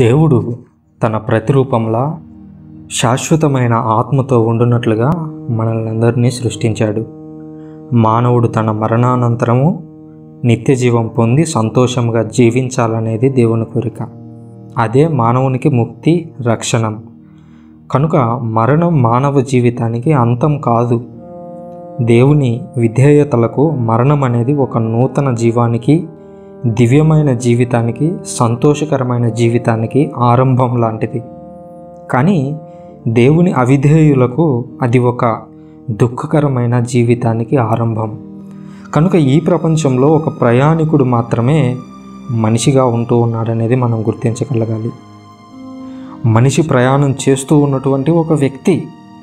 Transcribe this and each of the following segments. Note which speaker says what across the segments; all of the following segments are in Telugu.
Speaker 1: దేవుడు తన ప్రతిరూపంలా శాశ్వతమైన ఆత్మతో ఉండునట్లుగా మనల్ని అందరినీ సృష్టించాడు మానవుడు తన మరణానంతరము నిత్య జీవం పొంది సంతోషంగా జీవించాలనేది దేవుని కోరిక అదే మానవునికి ముక్తి రక్షణం కనుక మరణం మానవ జీవితానికి అంతం కాదు దేవుని విధేయతలకు మరణం అనేది ఒక నూతన జీవానికి దివ్యమైన జీవితానికి సంతోషకరమైన జీవితానికి ఆరంభం లాంటిది కానీ దేవుని అవిధేయులకు అది ఒక దుఃఖకరమైన జీవితానికి ఆరంభం కనుక ఈ ప్రపంచంలో ఒక ప్రయాణికుడు మాత్రమే మనిషిగా ఉంటూ ఉన్నాడనేది మనం గుర్తించగలగాలి మనిషి ప్రయాణం చేస్తూ ఉన్నటువంటి ఒక వ్యక్తి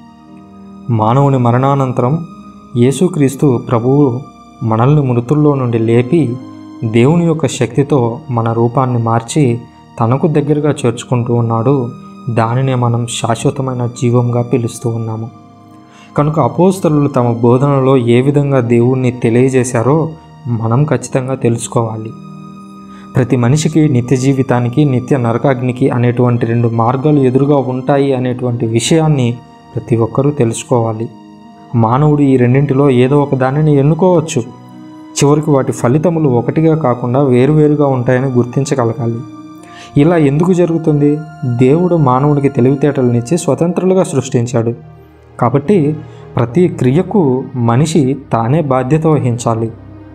Speaker 1: మానవుని మరణానంతరం యేసుక్రీస్తు ప్రభువు మనల్ని మృతుల్లో నుండి లేపి దేవుని యొక్క శక్తితో మన రూపాన్ని మార్చి తనకు దగ్గరగా చేర్చుకుంటూ ఉన్నాడు దానినే మనం శాశ్వతమైన జీవంగా పిలుస్తూ ఉన్నాము కనుక అపోస్తలు తమ బోధనలో ఏ విధంగా దేవుణ్ణి తెలియజేశారో మనం ఖచ్చితంగా తెలుసుకోవాలి ప్రతి మనిషికి నిత్య జీవితానికి నిత్య నరకాగ్నికి అనేటువంటి రెండు మార్గాలు ఎదురుగా ఉంటాయి అనేటువంటి విషయాన్ని ప్రతి ఒక్కరూ తెలుసుకోవాలి మానవుడు ఈ రెండింటిలో ఏదో ఒక దానిని ఎన్నుకోవచ్చు చివరికి వాటి ఫలితములు ఒకటిగా కాకుండా వేరువేరుగా ఉంటాయని గుర్తించగలగాలి ఇలా ఎందుకు జరుగుతుంది దేవుడు మానవునికి తెలివితేటలనిచ్చి స్వతంత్రులుగా సృష్టించాడు కాబట్టి ప్రతి క్రియకు మనిషి తానే బాధ్యత వహించాలి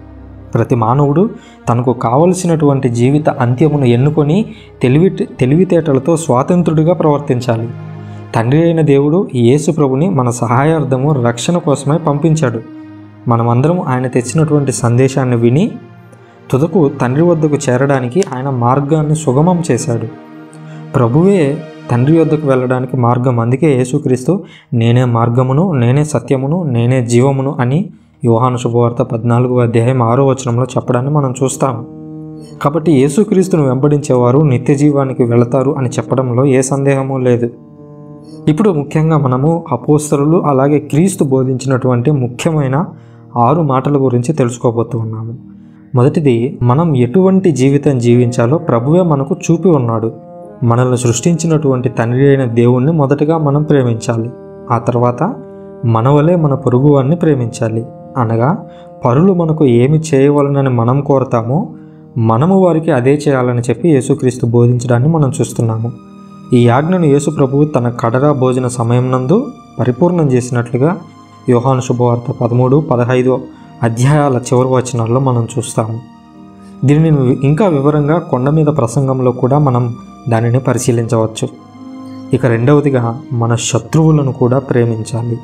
Speaker 1: ప్రతి మానవుడు తనకు కావలసినటువంటి జీవిత అంత్యమును ఎన్నుకొని తెలివి తెలివితేటలతో స్వాతంత్రుడిగా ప్రవర్తించాలి తండ్రి అయిన దేవుడు యేసు ప్రభుని మన సహాయార్థము రక్షణ కోసమై పంపించాడు మనమందరం ఆయన తెచ్చినటువంటి సందేశాన్ని విని తుదకు తండ్రి వద్దకు చేరడానికి ఆయన మార్గాన్ని సుగమం చేశాడు ప్రభువే తండ్రి వద్దకు వెళ్ళడానికి మార్గం అందుకే యేసుక్రీస్తు నేనే మార్గమును నేనే సత్యమును నేనే జీవమును అని యోహాను శుభవార్త పద్నాలుగు అధ్యాయం ఆరో వచనంలో చెప్పడాన్ని మనం చూస్తాం కాబట్టి యేసుక్రీస్తును వెంబడించేవారు నిత్య జీవానికి వెళతారు అని చెప్పడంలో ఏ సందేహము లేదు ఇప్పుడు ముఖ్యంగా మనము అపోస్తలు అలాగే క్రీస్తు బోధించినటువంటి ముఖ్యమైన ఆరు మాటల గురించి తెలుసుకోబోతూ ఉన్నాము మొదటిది మనం ఎటువంటి జీవితం జీవించాలో ప్రభువే మనకు చూపి ఉన్నాడు మనల్ని సృష్టించినటువంటి తండ్రి అయిన దేవుణ్ణి మొదటగా మనం ప్రేమించాలి ఆ తర్వాత మన వలే మన పొరుగువారిని ప్రేమించాలి అనగా పరులు మనకు ఏమి చేయవలనని మనం కోరతామో మనము వారికి అదే చేయాలని చెప్పి యేసుక్రీస్తు బోధించడాన్ని మనం చూస్తున్నాము ఈ ఆజ్ఞను యేసు ప్రభువు తన కడరా భోజన సమయం నందు పరిపూర్ణం చేసినట్లుగా యోహాను శుభవార్త పదమూడు పదహైదు అధ్యాయాల చివరి వచనాల్లో మనం చూస్తాము దీనిని ఇంకా వివరంగా కొండ మీద ప్రసంగంలో కూడా మనం దానిని పరిశీలించవచ్చు ఇక రెండవదిగా మన శత్రువులను కూడా ప్రేమించాలి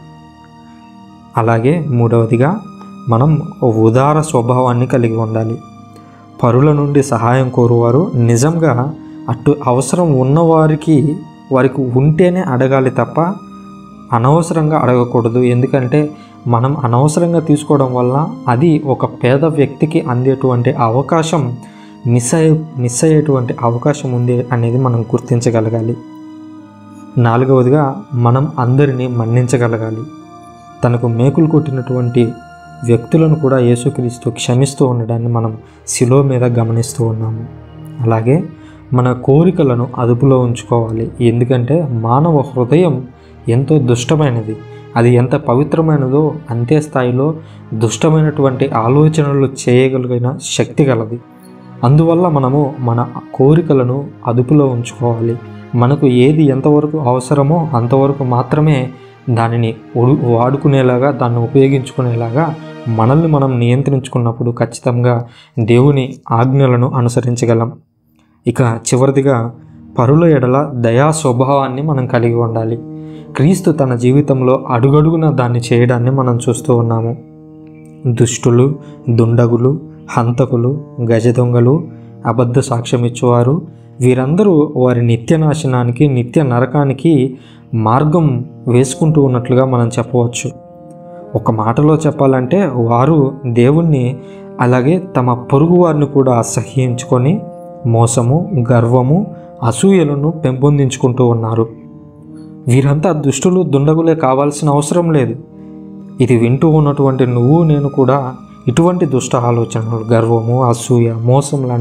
Speaker 1: అలాగే మూడవదిగా మనం ఉదార స్వభావాన్ని కలిగి ఉండాలి పరుల నుండి సహాయం కోరువారు నిజంగా అటు అవసరం ఉన్నవారికి వారికి ఉంటేనే అడగాలి తప్ప అనవసరంగా అడగకూడదు ఎందుకంటే మనం అనవసరంగా తీసుకోవడం వల్ల అది ఒక పేద వ్యక్తికి అందేటువంటి అవకాశం మిస్ అయ్యే మిస్ అయ్యేటువంటి అవకాశం ఉంది అనేది మనం గుర్తించగలగాలి నాలుగవదిగా మనం అందరినీ మన్నించగలగాలి తనకు మేకులు కొట్టినటువంటి వ్యక్తులను కూడా యేసుక్రీస్తు క్షమిస్తూ ఉండడాన్ని మనం శిలో మీద గమనిస్తూ ఉన్నాము అలాగే మన కోరికలను అదుపులో ఉంచుకోవాలి ఎందుకంటే మానవ హృదయం ఎంతో దుష్టమైనది అది ఎంత పవిత్రమైనదో అంతే స్థాయిలో దుష్టమైనటువంటి ఆలోచనలు చేయగలిగిన శక్తి గలది అందువల్ల మనము మన కోరికలను అదుపులో ఉంచుకోవాలి మనకు ఏది ఎంతవరకు అవసరమో అంతవరకు మాత్రమే దానిని వాడుకునేలాగా దాన్ని ఉపయోగించుకునేలాగా మనల్ని మనం నియంత్రించుకున్నప్పుడు ఖచ్చితంగా దేవుని ఆజ్ఞలను అనుసరించగలం ఇక చివరిదిగా పరుల ఎడల దయా స్వభావాన్ని మనం కలిగి ఉండాలి క్రీస్తు తన జీవితంలో అడుగడుగున దాన్ని చేయడాన్ని మనం చూస్తూ ఉన్నాము దుష్టులు దుండగులు హంతకులు గజ దొంగలు అబద్ధ సాక్ష్యం ఇచ్చేవారు వీరందరూ వారి నిత్య నాశనానికి నిత్య నరకానికి మార్గం వేసుకుంటూ ఉన్నట్లుగా మనం చెప్పవచ్చు ఒక మాటలో చెప్పాలంటే వారు దేవుణ్ణి అలాగే తమ పొరుగు వారిని కూడా అసహ్యించుకొని మోసము గర్వము అసూయలను పెంపొందించుకుంటూ ఉన్నారు వీరంతా దుష్టులు దుండగులే కావాల్సిన అవసరం లేదు ఇది వింటూ ఉన్నటువంటి నువ్వు నేను కూడా ఇటువంటి దుష్ట ఆలోచనలు గర్వము అసూయ మోసం లాంటి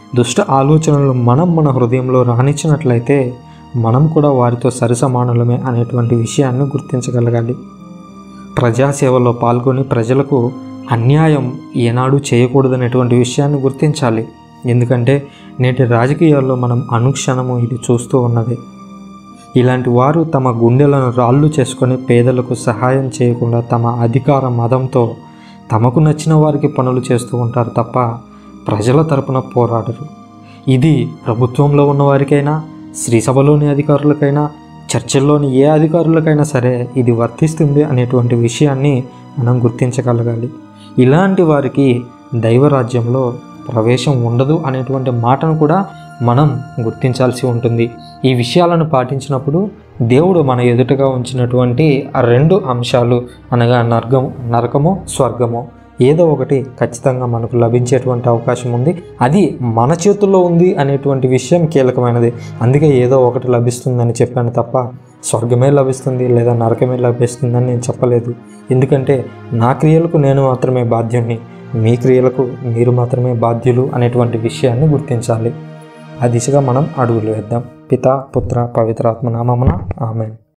Speaker 1: దుష్ట ఆలోచనలు మనం మన హృదయంలో రాణించినట్లయితే మనం కూడా వారితో సరిసమానులమే అనేటువంటి విషయాన్ని గుర్తించగలగాలి ప్రజాసేవలో పాల్గొని ప్రజలకు అన్యాయం ఏనాడు చేయకూడదనేటువంటి విషయాన్ని గుర్తించాలి ఎందుకంటే నేటి రాజకీయాల్లో మనం అనుక్షణము ఇది చూస్తూ ఉన్నది ఇలాంటి వారు తమ గుండెలను రాళ్ళు చేసుకొని పేదలకు సహాయం చేయకుండా తమ అధికార మదంతో తమకు నచ్చిన వారికి పనులు చేస్తూ ఉంటారు తప్ప ప్రజల తరపున పోరాడరు ఇది ప్రభుత్వంలో ఉన్న వారికైనా శ్రీసభలోని అధికారులకైనా చర్చల్లోని ఏ అధికారులకైనా సరే ఇది వర్తిస్తుంది అనేటువంటి విషయాన్ని మనం గుర్తించగలగాలి ఇలాంటి వారికి దైవరాజ్యంలో ప్రవేశం ఉండదు అనేటువంటి మాటను కూడా మనం గుర్తించాల్సి ఉంటుంది ఈ విషయాలను పాటించినప్పుడు దేవుడు మన ఎదుటగా ఉంచినటువంటి ఆ రెండు అంశాలు అనగా నరకము నరకము స్వర్గము ఏదో ఒకటి ఖచ్చితంగా మనకు లభించేటువంటి అవకాశం ఉంది అది మన చేతుల్లో ఉంది అనేటువంటి విషయం కీలకమైనది అందుకే ఏదో ఒకటి లభిస్తుందని చెప్పాను తప్ప స్వర్గమే లభిస్తుంది లేదా నరకమే లభిస్తుందని నేను చెప్పలేదు ఎందుకంటే నా క్రియలకు నేను మాత్రమే బాధ్యుణ్ణి మీ క్రియలకు మీరు మాత్రమే బాధ్యులు అనేటువంటి విషయాన్ని గుర్తించాలి ఆ దిశగా మనం అడుగులు వేద్దాం పిత పుత్ర పవిత్రాత్మ నామమున ఆమె